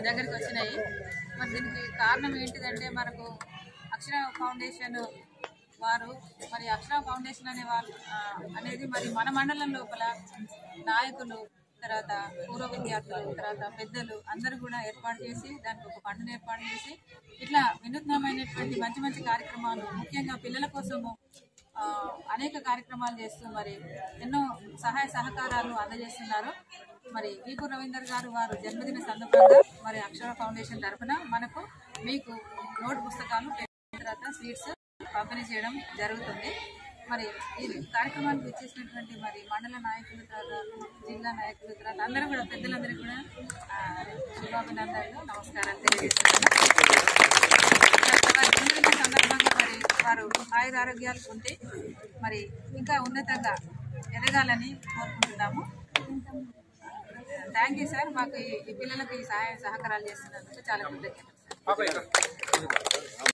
దగ్గరికి వచ్చినాయి మరి దీనికి కారణం ఏంటిదంటే మనకు అక్షర ఫౌండేషన్ వారు మరి అక్షర ఫౌండేషన్ అనే వాళ్ళు ఆ, అనేది మరి మన మండలం లోపల నాయకులు తర్వాత పూర్వ విద్యార్థులు తర్వాత పెద్దలు అందరూ కూడా ఏర్పాటు చేసి దానికి ఒక ఫండ్ని ఏర్పాటు చేసి ఇట్లా వినూత్నమైనటువంటి మంచి మంచి కార్యక్రమాలు ముఖ్యంగా పిల్లల కోసము ఆ, అనేక కార్యక్రమాలు చేస్తూ మరి ఎన్నో సహాయ సహకారాలు అందజేస్తున్నారు మరి వీపు రవీందర్ గారు వారు జన్మదిన సందర్భంగా మరి అక్షర ఫౌండేషన్ తరఫున మనకు మీకు నోట్ పుస్తకాలు పెన్ తర్వాత స్వీట్స్ పంపిణీ చేయడం జరుగుతుంది మరి ఈ కార్యక్రమానికి ఇచ్చేసినటువంటి మరి మండల నాయకులు తర్వాత జిల్లా నాయకులు తర్వాత అందరూ కూడా పెద్దలందరికీ కూడా ఆ, శుభాభినందనలు నమస్కారాలు తెలియజేస్తున్నాను వారి జన్మదిన సందర్భంగా మరి వారు ఆయుర ఆరోగ్యాలు ఉంటే మరి ఇంకా ఉన్నతంగా ఎదగాలని కోరుకుంటున్నాము థ్యాంక్ యూ సార్ మాకు ఈ ఈ పిల్లలకు ఈ సహాయ సహకారాలు చేస్తున్నందుకు చాలా కృతజ్ఞతలు సార్